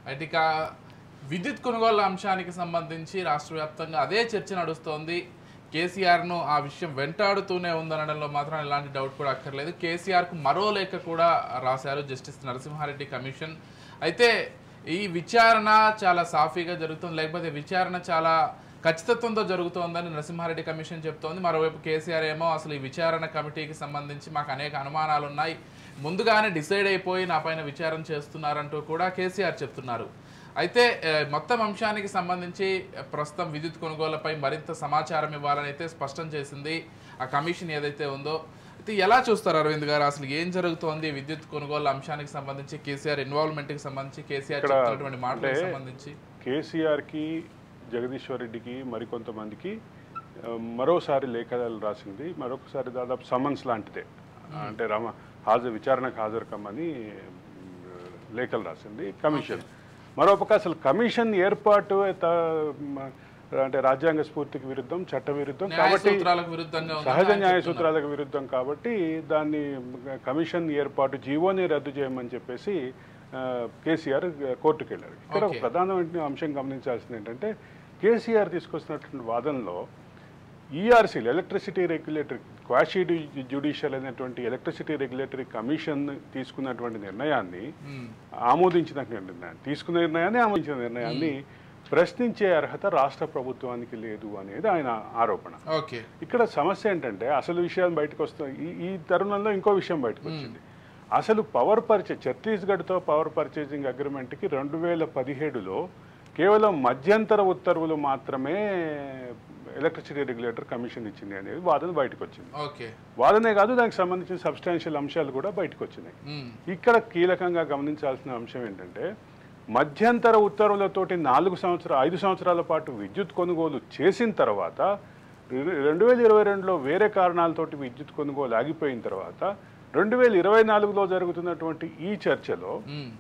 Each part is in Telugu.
అయితే ఇక విద్యుత్ కొనుగోలు అంశానికి సంబంధించి రాష్ట్ర వ్యాప్తంగా అదే చర్చ నడుస్తోంది కేసీఆర్ను ఆ విషయం వెంటాడుతూనే ఉందనడంలో మాత్రం ఎలాంటి డౌట్ కూడా అక్కర్లేదు కేసీఆర్కు మరో లేఖ కూడా రాశారు జస్టిస్ నరసింహారెడ్డి కమిషన్ అయితే ఈ విచారణ చాలా సాఫీగా జరుగుతుంది లేకపోతే విచారణ చాలా ఖచ్చితత్వంతో జరుగుతోందని నరసింహారెడ్డి కమిషన్ చెప్తోంది మరోవైపు కేసీఆర్ ఏమో అసలు ఈ విచారణ కమిటీకి సంబంధించి మాకు అనేక అనుమానాలు ఉన్నాయి ముందుగానే డిసైడ్ అయిపోయి నా పైన విచారణ చేస్తున్నారంటూ కూడా కేసీఆర్ చెప్తున్నారు అయితే ఏ, మొత్తం అంశానికి సంబంధించి ఏ, ప్రస్తుతం విద్యుత్ కొనుగోళ్లపై మరింత సమాచారం ఇవ్వాలని అయితే స్పష్టం చేసింది ఆ కమిషన్ ఏదైతే ఉందో అయితే ఎలా చూస్తారు అరవింద్ గారు అసలు ఏం జరుగుతోంది విద్యుత్ కొనుగోలు అంశానికి సంబంధించి కేసీఆర్ ఇన్వాల్వ్మెంట్ కి సంబంధించి కేసీఆర్ ఇక్కడ చెప్తున్నటువంటి మాటలకు అంటే సంబంధించి కేసీఆర్కి జగదీశ్వర్ రెడ్డికి మరికొంతమందికి ఆ, మరోసారి లేఖలు రాసింది మరొకసారి దాదాపు సమన్స్ లాంటిదే అంటే రామ హాజరు విచారణకు హాజరు కమ్మని ఆ, లేఖలు రాసింది కమిషన్ మరోపక్క అసలు కమిషన్ ఏర్పాటు త- మ- అంటే రాజ్యాంగ స్ఫూర్తికి విరుద్ధం చట్ట విరుద్ధం న్యాయ కాబట్టి సూత్రాలకు విరుద్ధంగా ఉందని సహజ ఆయన న్యాయ చెప్తున్నారు. సూత్రాలకు విరుద్ధం కాబట్టి దాన్ని కమిషన్ ఏర్పాటు జీవోని రద్దు చేయమని చెప్పేసి ఆ, కేసీఆర్ కోర్టుకు వెళ్ళారు ఇక్కడ ఒక Okay. ప్రధానమైన అంశం గమనించాల్సింది ఏంటంటే కేసీఆర్ తీసుకొస్తున్నటువంటి వాదనలో ఈఆర్సీలు ఎలక్ట్రిసిటీ రెగ్యులేటరీ క్వాషీ జ్యుడిషియల్ అనేటువంటి ఎలక్ట్రిసిటీ రెగ్యులేటరీ కమిషన్ తీసుకున్నటువంటి నిర్ణయాన్ని ఉమ్, ఆమోదించిన నిర్ణయాన్ని తీసుకున్న నిర్ణయాన్ని ఆమోదించిన నిర్ణయాన్ని ప్రశ్నించే అర్హత రాష్ట్ర ప్రభుత్వానికి లేదు అనేది ఆయన ఆరోపణ ఓకే ఇక్కడ సమస్య ఏంటంటే అసలు విషయాలు బయటకు వస్తాయి ఈ ఈ తరుణంలో ఇంకో విషయం బయటకు వచ్చింది అసలు పవర్ పర్చేజ్ ఛత్తీస్గఢ్తో పవర్ పర్చేజింగ్ అగ్రిమెంట్కి రెండు వేల పదిహేడులో కేవలం మధ్యంతర ఉత్తర్వులు మాత్రమే ఎలక్ట్రిసిటీ రెగ్యులేటర్ కమిషన్ ఇచ్చింది అనేది వాదన బయటకు వచ్చింది ఓకే వాదనే కాదు దానికి సంబంధించిన సబ్స్టాన్షియల్ అంశాలు కూడా బయటకు వచ్చినాయి ఉమ్, ఇక్కడ కీలకంగా గమనించాల్సిన అంశం ఏంటంటే మధ్యంతర ఉత్తర్వులతోటి నాలుగు సంవత్సరాలు ఐదు సంవత్సరాల పాటు విద్యుత్ కొనుగోలు చేసిన తర్వాత రె- రెండు వేల ఇరవై రెండులో వేరే కారణాలతోటి విద్యుత్ కొనుగోలు ఆగిపోయిన తర్వాత రెండు వేల ఇరవై నాలుగులో జరుగుతున్నటువంటి ఈ చర్చలో ఉమ్,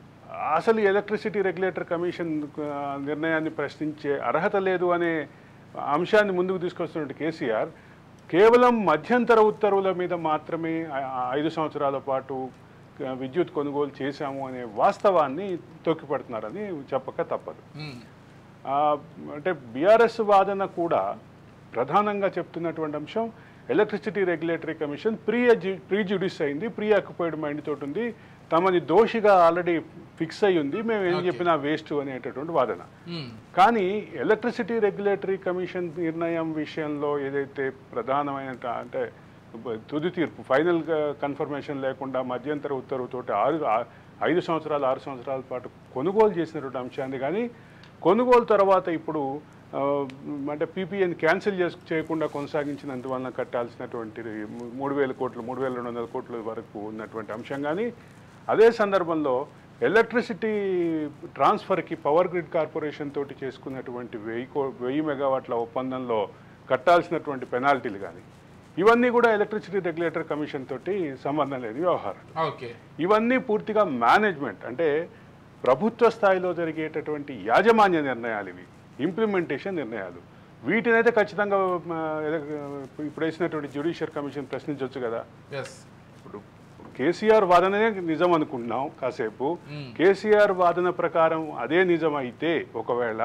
అసలు ఎలక్ట్రిసిటీ రెగ్యులేటర్ కమిషన్ ఆ, నిర్ణయాన్ని ప్రశ్నించే అర్హత లేదు అనే అంశాన్ని ముందుకు తీసుకొస్తున్నట్టు కేసీఆర్ కేవలం మధ్యంతర ఉత్తర్వుల మీద మాత్రమే ఆ- ఆ ఐదు సంవత్సరాల పాటు ఆ, విద్యుత్ కొనుగోలు చేశాము అనే వాస్తవాన్ని తొక్కిపడుతున్నారని చెప్పక తప్పదు ఉమ్, ఆ, అంటే బీఆర్ఎస్ వాదన కూడా ప్రధానంగా చెప్తున్నటువంటి అంశం electricity regulatory commission pre prejudice అయింది ప్రీ ఆక్యుపైడ్ మైండ్ తోటి ఉంది తమని దోషిగా ఆల్రెడీ ఫిక్స్ అయి ఉంది మేము ఏం Okay. చెప్పినా వేస్ట్ అనేటటువంటి వాదన ఉమ్, కానీ ఎలక్ట్రిసిటీ రెగ్యులేటరీ కమిషన్ నిర్ణయం విషయంలో ఏదైతే ప్రధానమైన ట- అంటే బ- తుది తీర్పు ఫైనల్ కన్ఫర్మేషన్ లేకుండా మధ్యంతర ఉత్తర్వుతోటి ఆరు ఆ- ఐదు సంవత్సరాలు ఆరు సంవత్సరాల పాటు కొనుగోలు చేసినటువంటి అంశాన్ని కానీ కొనుగోలు తర్వాత ఇప్పుడు ఆ, అంటే పీపీఎన్ క్యాన్సిల్ చేసు చేయకుండా కొనసాగించినందువలన కట్టాల్సినటువంటి మూ- మూడు వేల కోట్లు మూడు వేల రెండు వందల కోట్ల వరకు ఉన్నటువంటి అంశం కానీ అదే సందర్భంలో ఎలక్ట్రిసిటీ ట్రాన్స్ఫర్కి పవర్ గ్రిడ్ కార్పొరేషన్ తోటి చేసుకున్నటువంటి వెయ్యి కో వెయ్యి మెగావాట్ల ఒప్పందంలో కట్టాల్సినటువంటి పెనాల్టీలు కానీ ఇవన్నీ కూడా ఎలక్ట్రిసిటీ రెగ్యులేటర్ కమిషన్ తోటి సంబంధం లేని వ్యవహారాలు ఓకే ఇవన్నీ పూర్తిగా మేనేజ్మెంట్ అంటే ప్రభుత్వ స్థాయిలో జరిగేటటువంటి యాజమాన్య నిర్ణయాలు ఇవి ఇంప్లిమెంటేషన్ నిర్ణయాలు వీటినైతే ఖచ్చితంగా ఆ, ఇప్పుడు వేసినటువంటి జ్యుడిషియల్ కమిషన్ ప్రశ్నించవచ్చు కదా ఎస్ ఇప్పుడు కేసీఆర్ వాదననే నిజం అనుకుంటున్నాం కాసేపు మ్మ్. కేసీఆర్ వాదన ప్రకారం అదే నిజం అయితే ఒకవేళ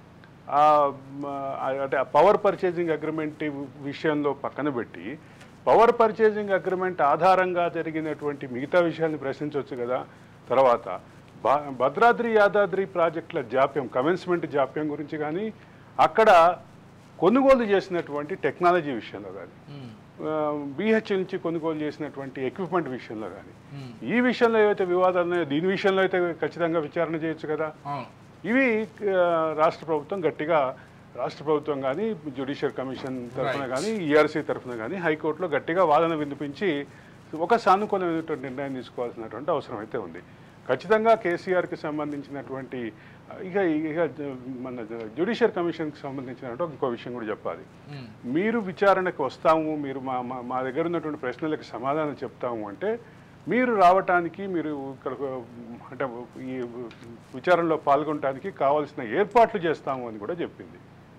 ఆ, మ, ఆ, అంటే పవర్ పర్చేజింగ్ అగ్రిమెంట్ విషయంలో పక్కన పెట్టి పవర్ పర్చేజింగ్ అగ్రిమెంట్ ఆధారంగా జరిగినటువంటి మిగతా విషయాల్ని ప్రశ్నించవచ్చు కదా తర్వాత బా- భద్రాద్రి యాదాద్రి ప్రాజెక్టుల జాప్యం కమెన్స్మెంట్ జాప్యం గురించి కానీ అక్కడ కొనుగోలు చేసినటువంటి టెక్నాలజీ విషయంలో కానీ ఉమ్, బీహెచ్ నుంచి కొనుగోలు చేసినటువంటి ఎక్విప్మెంట్ విషయంలో కానీ ఉమ్, ఈ విషయంలో ఏవైతే వివాదాలు ఉన్నాయో దీని విషయంలో అయితే ఖచ్చితంగా విచారణ చేయొచ్చు కదా అవును ఇవి ఆ, రాష్ట్ర ప్రభుత్వం గట్టిగా రాష్ట్ర ప్రభుత్వం కానీ జ్యుడిషియల్ కమిషన్ తరఫున Right. కానీ ఈఆర్సీ తరఫున కానీ హైకోర్టులో గట్టిగా వాదన వినిపించి ఒక సానుకూలమైనటువంటి నిర్ణయం తీసుకోవాల్సినటువంటి అవసరం అయితే ఉంది ఖచ్చితంగా కేసీఆర్కి సంబంధించినటువంటి ఆ, ఇక ఇక జ- మన జ్యుడిషియల్ కమిషన్కి సంబంధించినటువంటి ఇంకో విషయం కూడా చెప్పాలి ఉమ్, మీరు విచారణకు వస్తాము మీరు మా మా మా దగ్గర ఉన్నటువంటి ప్రశ్నలకు సమాధానం చెప్తాము అంటే మీరు రావటానికి మీరు ఇక్కడ అంటే ఈ విచారణలో పాల్గొనడానికి కావాల్సిన ఏర్పాట్లు చేస్తాము అని కూడా చెప్పింది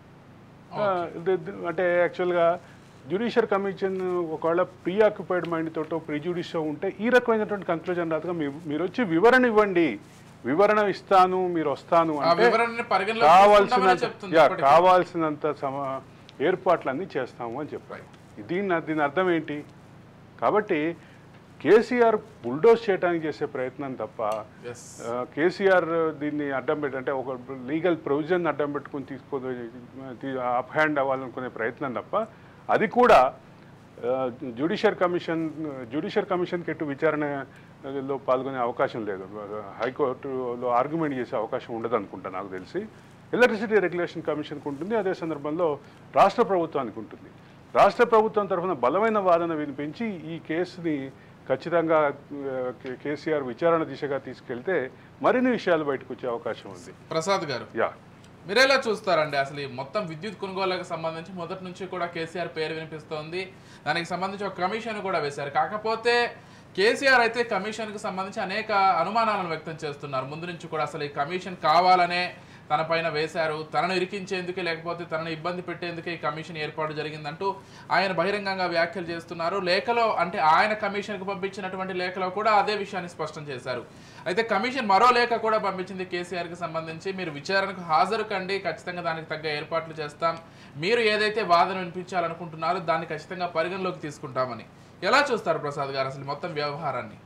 ఆ, ది- ది- అంటే యాక్చువల్గా జ్యుడిషియల్ కమిషన్ ఒకవేళ ప్రీ ఆక్యుపైడ్ మైండ్ తోటో ప్రిజుడిషో ఉంటే ఈ రకమైనటువంటి కంక్లూజన్ రాదుగా మీరు మీరు వచ్చి వివరణ ఇవ్వండి వివరణ ఇస్తాను మీరు వస్తాను ఆ అంటే వివరణని పరిగణలోకి తీసుకుంటామనే కావాల్సినంత చెప్తుంది యా, ఇప్పటికీ. కావాల్సినంత సమ ఏర్పాట్లన్నీ చేస్తాము అని చెప్పారు దీని దీని అర్థం ఏంటి కాబట్టి కేసీఆర్ బుల్డోజ్ చేయడానికి చేసే ప్రయత్నం తప్ప Yes. ఆ, కేసీఆర్ దీన్ని అడ్డం పెట్టి అంటే ఒక లీగల్ ప్రొవిజన్ అడ్డం పెట్టుకుని తీసుకో అప్ హ్యాండ్ అవ్వాలనుకునే ప్రయత్నం తప్ప అది కూడా జ్యుడిషియర్ కమిషన్ జ్యుడిషియర్ కమిషన్కి ఎటు విచారణలో పాల్గొనే అవకాశం లేదు హైకోర్టులో ఆర్గ్యుమెంట్ చేసే అవకాశం ఉండదు అనుకుంటా నాకు తెలిసి ఎలక్ట్రిసిటీ రెగ్యులేషన్ కమిషన్కి ఉంటుంది అదే సందర్భంలో రాష్ట్ర ప్రభుత్వానికి ఉంటుంది రాష్ట్ర ప్రభుత్వం తరఫున బలమైన వాదన వినిపించి ఈ కేసుని ఖచ్చితంగా ఆ, కే- కేసీఆర్ విచారణ దిశగా తీసుకెళ్తే మరిన్ని విషయాలు బయటకు వచ్చే అవకాశం ఉంది ప్రసాద్ గారు యా మీరెలా చూస్తారండి అసలు ఈ మొత్తం విద్యుత్ కొనుగోలుకు సంబంధించి మొదటి నుంచి కూడా కేసీఆర్ పేరు వినిపిస్తోంది దానికి సంబంధించి ఒక కమిషన్ కూడా వేశారు కాకపోతే కేసీఆర్ అయితే కమిషన్కి సంబంధించి అనేక అనుమానాలను వ్యక్తం చేస్తున్నారు ముందు నుంచి కూడా అసలు ఈ కమిషన్ కావాలనే తన పైన వేశారు తనను ఇరికించేందుకే లేకపోతే తనను ఇబ్బంది పెట్టేందుకే ఈ కమిషన్ ఏర్పాటు జరిగిందంటూ ఆయన బహిరంగంగా వ్యాఖ్యలు చేస్తున్నారు లేఖలో అంటే ఆయన కమిషన్కు పంపించినటువంటి లేఖలో కూడా అదే విషయాన్ని స్పష్టం చేశారు అయితే కమిషన్ మరో లేఖ కూడా పంపించింది కేసీఆర్కి సంబంధించి మీరు విచారణకు హాజరు కండి ఖచ్చితంగా దానికి తగ్గ ఏర్పాట్లు చేస్తాం మీరు ఏదైతే వాదన వినిపించాలనుకుంటున్నారో దాన్ని ఖచ్చితంగా పరిగణలోకి తీసుకుంటామని ఎలా చూస్తారు ప్రసాద్ గారు అసలు మొత్తం వ్యవహారాన్ని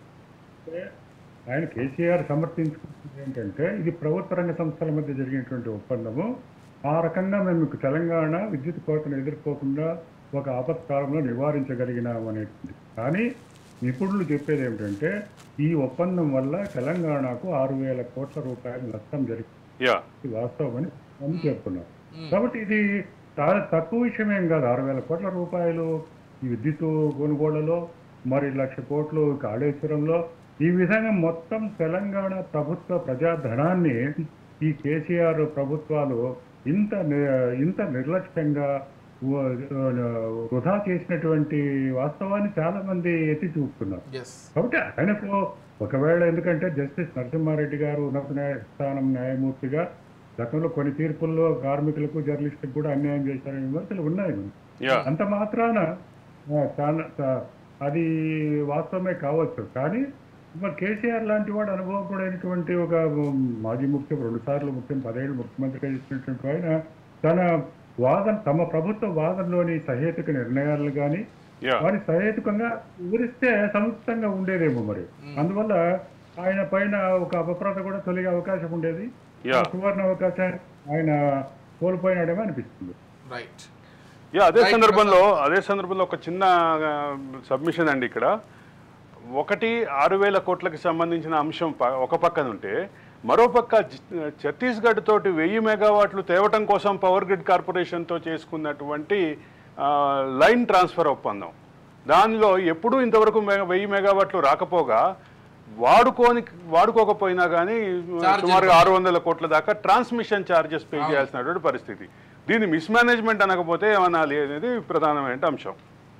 ఆయన కేసీఆర్ సమర్థించుకుంటుంది ఏంటంటే ఇది ప్రభుత్వ రంగ సంస్థల మధ్య జరిగినటువంటి ఒప్పందము ఆ రకంగా మేము తెలంగాణ విద్యుత్ కోతను ఎదుర్కోకుండా ఒక ఆపత్కాలంలో నివారించగలిగినాం అనేటువంటి కానీ నిపుణులు చెప్పేది ఏమిటంటే ఈ ఒప్పందం వల్ల తెలంగాణకు ఆరు వేల కోట్ల రూపాయల నష్టం జరిగింది యా ఇది వాస్తవమని అని చెప్తున్నారు కాబట్టి ఇది చాలా తక్కువ విషయం ఏం కాదు ఆరు వేల కోట్ల రూపాయలు ఈ విద్యుత్ కొనుగోళ్లలో మరి లక్ష కోట్లు కాళేశ్వరంలో ఈ విధంగా మొత్తం తెలంగాణ ప్రభుత్వ ప్రజాధనాన్ని ఈ కేసీఆర్ ప్రభుత్వాలు ఇంత ని- ఇంత నిర్లక్ష్యంగా వ- వృధా చేసినటువంటి వాస్తవాన్ని చాలా మంది ఎత్తి చూపుతున్నారు ఎస్ కాబట్టి ఆయనకు ఒకవేళ ఎందుకంటే జస్టిస్ నరసింహారెడ్డి గారు ఉన్నత న్యాయ స్థానం న్యాయమూర్తిగా గతంలో కొన్ని తీర్పుల్లో కార్మికులకు జర్నలిస్టులకు కూడా అన్యాయం చేశారనే విమర్శలు ఉన్నాయి యా అంత మాత్రాన ఆ, చాలా చా- అది వాస్తవమే కావచ్చు కానీ మరి కేసీఆర్ లాంటి వాడు అనుభవకుడైనటువంటి ఒక ఉమ్, మాజీ ముఖ్యం రెండు సార్లు ముఖ్యం పదేళ్ళు ముఖ్యమంత్రిగా చేసినటువంటి ఆయన తన వాదన తమ ప్రభుత్వ వాదనలోని సహేతుక నిర్ణయాలు కానీ యా వారి సహేతుకంగా వివరిస్తే సముచితంగా ఉండేదేమో మరి అందువల్ల ఆయన పైన ఒక అపప్రద కూడా తొలగే అవకాశం ఉండేది యా ఆ సువర్ణ అవకాశాన్ని ఆయన కోల్పోయినాడేమో అనిపిస్తుంది రైట్ యా అదే Right, సందర్భంలో అదే సందర్భంలో ఒక చిన్న సబ్మిషన్ అండి ఇక్కడ ఒకటి ఆరు వేల కోట్లకి సంబంధించిన అంశం ప- ఒక పక్కన ఉంటే మరో పక్క జ- ఛత్తీస్గఢ్ తోటి వెయ్యి మెగావాట్లు తేవటం కోసం పవర్ గ్రిడ్ కార్పొరేషన్తో చేసుకున్నటువంటి ఆ, లైన్ ట్రాన్స్ఫర్ ఒప్పందం దానిలో ఎప్పుడూ ఇంతవరకు మెగా వెయ్యి మెగావాట్లు రాకపోగా వాడుకోని వాడుకోకపోయినా కానీ Charges సుమారుగా ఆరు వందల కోట్ల దాకా ట్రాన్స్మిషన్ ఛార్జెస్ పే చేయాల్సినటువంటి పరిస్థితి దీన్ని మిస్మేనేజ్మెంట్ అనకపోతే ఏమనాలి అనేది ప్రధానమైన అంశం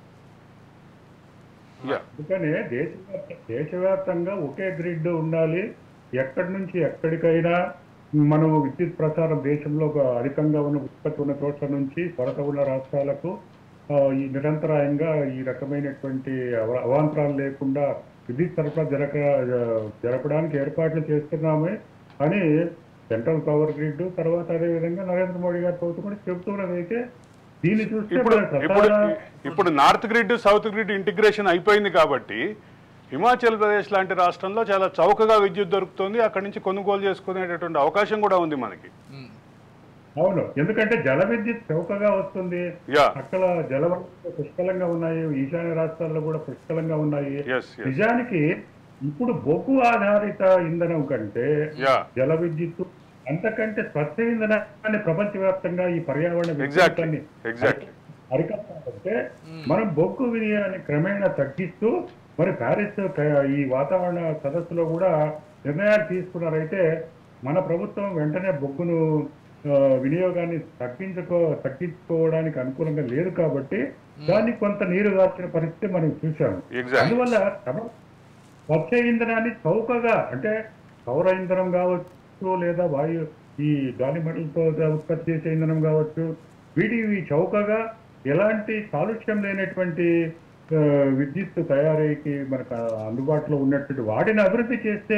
యా అందుకనే దేశవ్యాప్త దేశవ్యాప్తంగా ఒకే గ్రిడ్ ఉండాలి ఎక్కడి నుంచి ఎక్కడికైనా మనం విద్యుత్ ప్రసారం దేశంలో ఒక అధికంగా ఉన్న ఉత్పత్తి ఉన్న చోట్ల నుంచి కొరత ఉన్న రాష్ట్రాలకు ఆ, ఈ నిరంతరాయంగా ఈ రకమైనటువంటి అవ- అవాంతరాలు లేకుండా విద్యుత్ సరఫరా జరగ జరపడానికి ఏర్పాట్లు చేస్తున్నామే అని సెంట్రల్ పవర్ గ్రిడ్ తర్వాత అదే విధంగా నరేంద్ర మోడీ గారి ప్రభుత్వం కూడా చెబుతున్నది అయితే దీన్ని చూస్తే ఇప్పుడు మన ఇప్పుడు ప్రసార- ఇప్పుడు north grid south grid integration అయిపోయింది కాబట్టి హిమాచల్ ప్రదేశ్ లాంటి రాష్ట్రంలో చాలా చౌకగా విద్యుత్ దొరుకుతుంది అక్కడి నుంచి కొనుగోలు చేసుకునేటటువంటి అవకాశం కూడా ఉంది మనకి అవును ఎందుకంటే జల విద్యుత్ చౌకగా వస్తుంది యా అక్కడ జల వనరులు పుష్కలంగా ఉన్నాయి ఈశాన్య రాష్ట్రాల్లో కూడా పుష్కలంగా ఉన్నాయి ఎస్ ఎస్ నిజానికి ఇప్పుడు బొగ్గు ఆధారిత ఇంధనం కంటే యా జల విద్యుత్ అంతకంటే స్వచ్ఛ ఇంధనాన్ని ప్రపంచవ్యాప్తంగా ఈ పర్యావరణ ఎగ్జాక్ట్లీ విపరీతాన్ని ఎగ్జాక్ట్లీ అరికట్టాలంటే మనం బొగ్గు వినియోగాన్ని క్రమేణా తగ్గిస్తూ మరి ప్యారిస్ క- ఈ వాతావరణ సదస్సులో కూడా నిర్ణయాలు తీసుకున్నారైతే మన ప్రభుత్వం వెంటనే బొగ్గును ఆ, వినియోగాన్ని తగ్గించుకో తగ్గించుకోవడానికి అనుకూలంగా లేదు కాబట్టి దాన్ని కొంత నీరు గార్చిన పరిస్థితి మనం చూసాము ఎగ్జాక్ట్ అందువల్ల క్రమ- స్వచ్ఛ ఇంధనాన్ని చౌకగా అంటే సౌర ఇంధనం కావచ్చు లేదా వాయు ఈ గాలి మండలతో ఉత్పత్తి చేసే ఇంధనం కావచ్చు వీటివి చౌకగా ఎలాంటి కాలుష్యం లేనటువంటి ఆ, విద్యుత్ తయారీకి మనకు అందుబాటులో ఉన్నటువంటి వాటిని అభివృద్ధి చేస్తే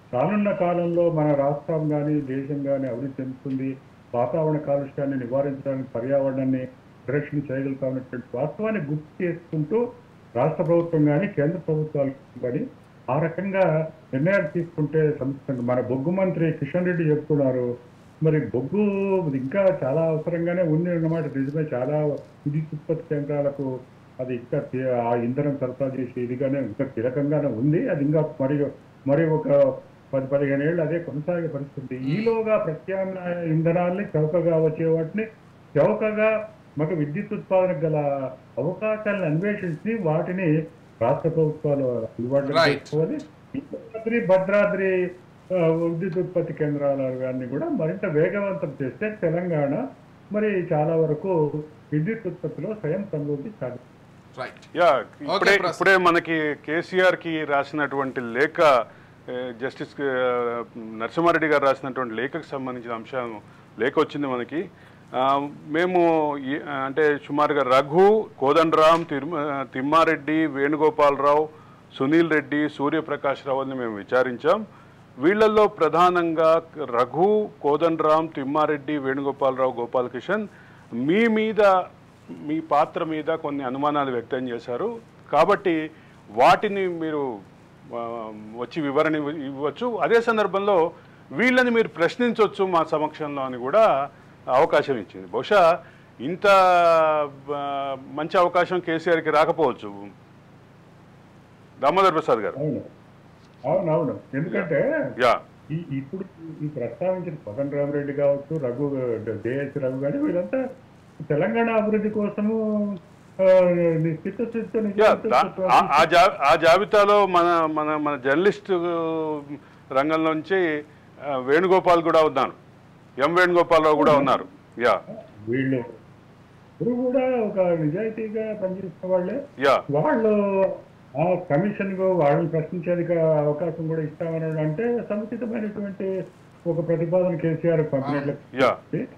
రానున్న కాలంలో మన రాష్ట్రం కానీ దేశం కానీ అభివృద్ధి చెందుతుంది వాతావరణ కాలుష్యాన్ని నివారించడానికి పర్యావరణాన్ని పరిరక్షణ చేయగలుగుతామనేటువంటి వాస్తవాన్ని గుర్తు చేసుకుంటూ రాష్ట్ర ప్రభుత్వం కానీ కేంద్ర ప్రభుత్వాలు కానీ ఆ రకంగా నిర్ణయాలు తీసుకుంటే సంస్థ మన బొగ్గు మంత్రి కిషన్ రెడ్డి చెప్తున్నారు మరి బొగ్గు ఇంకా చాలా అవసరంగానే ఉంది అన్నమాట నిజమే చాలా విద్యుత్ ఉత్పత్తి కేంద్రాలకు అది ఇంకా తి- ఆ ఇంధనం సరఫరా చేసి ఇదిగానే ఇంకా కీలకంగానే ఉంది అది ఇంకా మరి మరి ఒక పది పదిహేను ఏళ్ళు అదే కొనసాగే పరిస్థితి ఈలోగా ప్రత్యామ్నాయ ఇంధనాల్ని చౌకగా వచ్చే వాటిని చౌకగా మాకు విద్యుత్ ఉత్పాదనకు గల అవకాశాలను అన్వేషించి వాటిని రాష్ట్ర ప్రభుత్వాలు అందుబాటులో Right. చేసుకోవాలి భద్రాద్రి భద్రాద్రి ఆ, విద్యుత్ ఉత్పత్తి కేంద్రాల అన్ని కూడా మరింత వేగవంతం చేస్తే తెలంగాణ మరి చాలా వరకు విద్యుత్ ఉత్పత్తిలో స్వయం సమృద్ధి సాధిస్తుంది రైట్ యా ఇప్పుడే ప్రసాద్. ఇప్పుడే మనకి కేసీఆర్ కి రాసినటువంటి లేఖ ఏ, జస్టిస్ ఏ, నరసింహారెడ్డి గారు రాసినటువంటి లేఖకు సంబంధించిన అంశం లేఖ వచ్చింది మనకి ఆ, మేము ఈ- అంటే సుమారుగా రఘు కోదండరామ్ తిరుమ తిమ్మారెడ్డి వేణుగోపాలరావు సునీల్ రెడ్డి సూర్యప్రకాష్ రావుని మేము విచారించాం వీళ్ళల్లో ప్రధానంగా రఘు కోదండరామ్ తిమ్మారెడ్డి వేణుగోపాలరావు గోపాలకిషన్ మీ మీద మీ పాత్ర మీద కొన్ని అనుమానాలు వ్యక్తం చేశారు కాబట్టి వాటిని మీరు ఆ, వచ్చి వివరణ ఇవ్వ- ఇవ్వచ్చు అదే సందర్భంలో వీళ్ళని మీరు ప్రశ్నించవచ్చు మా సమక్షంలో అని కూడా అవకాశం ఇచ్చింది బహుశా ఇంత ఆ, మంచి అవకాశం కేసీఆర్కి రాకపోవచ్చు దామోదర్ ప్రసాద్ గారు అవును అవును అవును ఎందుకంటే యా ఈ ఇప్పుడు ఈ ప్రస్తావించిన పవన్ రామరెడ్డి కావచ్చు రఘు జేఎస్ రఘు కానీ వీళ్ళంతా తెలంగాణ అభివృద్ధి కోసము ఆ, చిత్తశుద్ధితో యా నిజాయితీతో దా- ఆ- ఆ జా- ఆ జాబితాలో మన మన మన జర్నలిస్ట్ రంగంలోంచి ఆ, వేణుగోపాల్ కూడా ఉన్నారు ఎం వేణుగోపాలరావు కూడా ఉన్నారు యా వీళ్ళు ఇప్పుడు కూడా ఒక నిజాయితీగా పనిచేసిన వాళ్ళే యా వాళ్ళు ఆ కమిషన్ కు వాళ్ళని ప్రశ్నించేందుకు అవకాశం కూడా ఇస్తామని అంటే సముచితమైనటువంటి ఒక ప్రతిపాదన కేసీఆర్ పంపినట్లు యా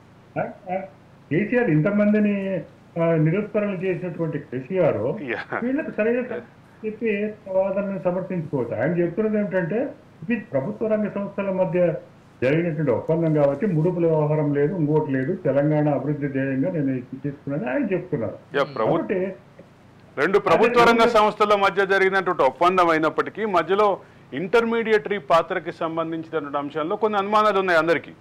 కేసీఆర్ ఇంతమందిని ఆ, నిరుత్తరణ చేసినటువంటి కేసీఆర్ యా వీళ్ళకి సరైన చెప్పి వాదనను సమర్థించుకోవచ్చు ఆయన చెప్తున్నది ఏమిటంటే ఇది ప్రభుత్వ రంగ సంస్థల మధ్య జరిగినటువంటి ఒప్పందం కాబట్టి ముడుపుల వ్యవహారం లేదు ఇంకోటి లేదు తెలంగాణ అభివృద్ధి ధ్యేయంగా నేను ఇది తీసుకున్నాను ఆయన చెప్తున్నారు యా ప్రభు కాబట్టి రెండు ప్రభుత్వ రంగ సంస్థల మధ్య జరిగినటువంటి ఒప్పందం అయినప్పటికీ మధ్యలో ఇంటర్మీడియటరీ పాత్రకి సంబంధించినటువంటి అంశాల్లో కొన్ని అనుమానాలు ఉన్నాయి అందరికీ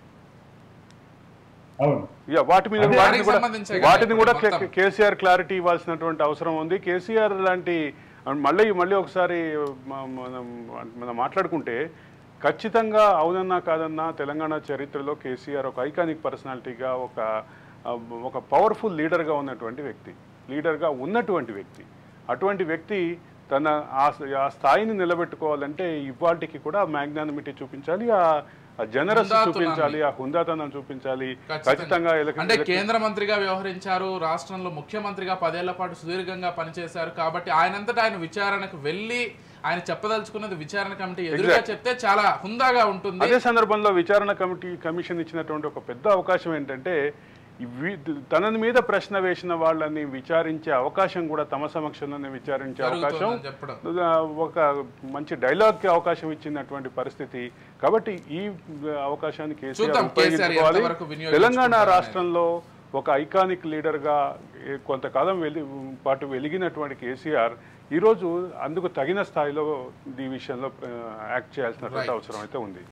అవును యా వాటి మీద అదే వాటిని దానికి కూడా సంబంధించే కదా వాటిని కూడా ఇప్పుడు మొత్తం. కేసీఆర్ క్లారిటీ ఇవ్వాల్సినటువంటి అవసరం ఉంది కేసీఆర్ లాంటి మళ్ళీ మళ్ళీ ఒకసారి మ- మనం మనం మాట్లాడుకుంటే ఖచ్చితంగా అవునన్నా కాదన్నా తెలంగాణ చరిత్రలో కేసీఆర్ ఒక ఐకానిక్ పర్సనాలిటీగా ఒక ఆ, ఒక పవర్ఫుల్ లీడర్గా ఉన్నటువంటి వ్యక్తి లీడర్గా ఉన్నటువంటి వ్యక్తి అటువంటి వ్యక్తి తన ఆ ఆ స్థాయిని నిలబెట్టుకోవాలంటే ఇవాటికి కూడా మ్యాగ్నానిమిటీ చూపించాలి ఆ జనరస్ హుందాతనాన్ని. చూపించాలి ఆ హుందాతనం చూపించాలి ఖచ్చితంగా. ఖచ్చితంగా ఎలక- అంటే ఎలక- కేంద్ర మంత్రిగా వ్యవహరించారు రాష్ట్రంలో ముఖ్యమంత్రిగా పదేళ్ల పాటు సుదీర్ఘంగా పనిచేశారు కాబట్టి ఆయనంతటా ఆయన విచారణకు వెళ్ళి ఆయన చెప్పదలుచుకున్నది విచారణ కమిటీ ఎదురుగా చెప్తే చాలా హుందాగా ఉంటుంది అదే సందర్భంలో విచారణ కమిటీ కమిషన్ ఇచ్చినటువంటి ఒక పెద్ద అవకాశం ఏంటంటే ఈ వి- తనని మీద ప్రశ్న వేసిన వాళ్ళని విచారించే అవకాశం కూడా తమ సమక్షంలోనే విచారించే అవకాశం జరుగుతుందని చెప్పడం ఆ, ఒక మంచి డైలాగ్కి అవకాశం ఇచ్చినటువంటి పరిస్థితి కాబట్టి ఈ అవకాశాన్ని కేసీఆర్ చూద్దాం కేసీఆర్ ఉపయోగించుకోవాలి ఎంతవరకు వినియోగించుకుంటారు తెలంగాణ అనేది. రాష్ట్రంలో ఒక ఐకానిక్ లీడర్గా ఏ- కొంతకాలం వెలి పాటు వెలిగినటువంటి కేసీఆర్ ఈరోజు అందుకు తగిన స్థాయిలో ఈ విషయంలో ఆ, యాక్ట్ చేయాల్సినటువంటి Right. అవసరం అయితే ఉంది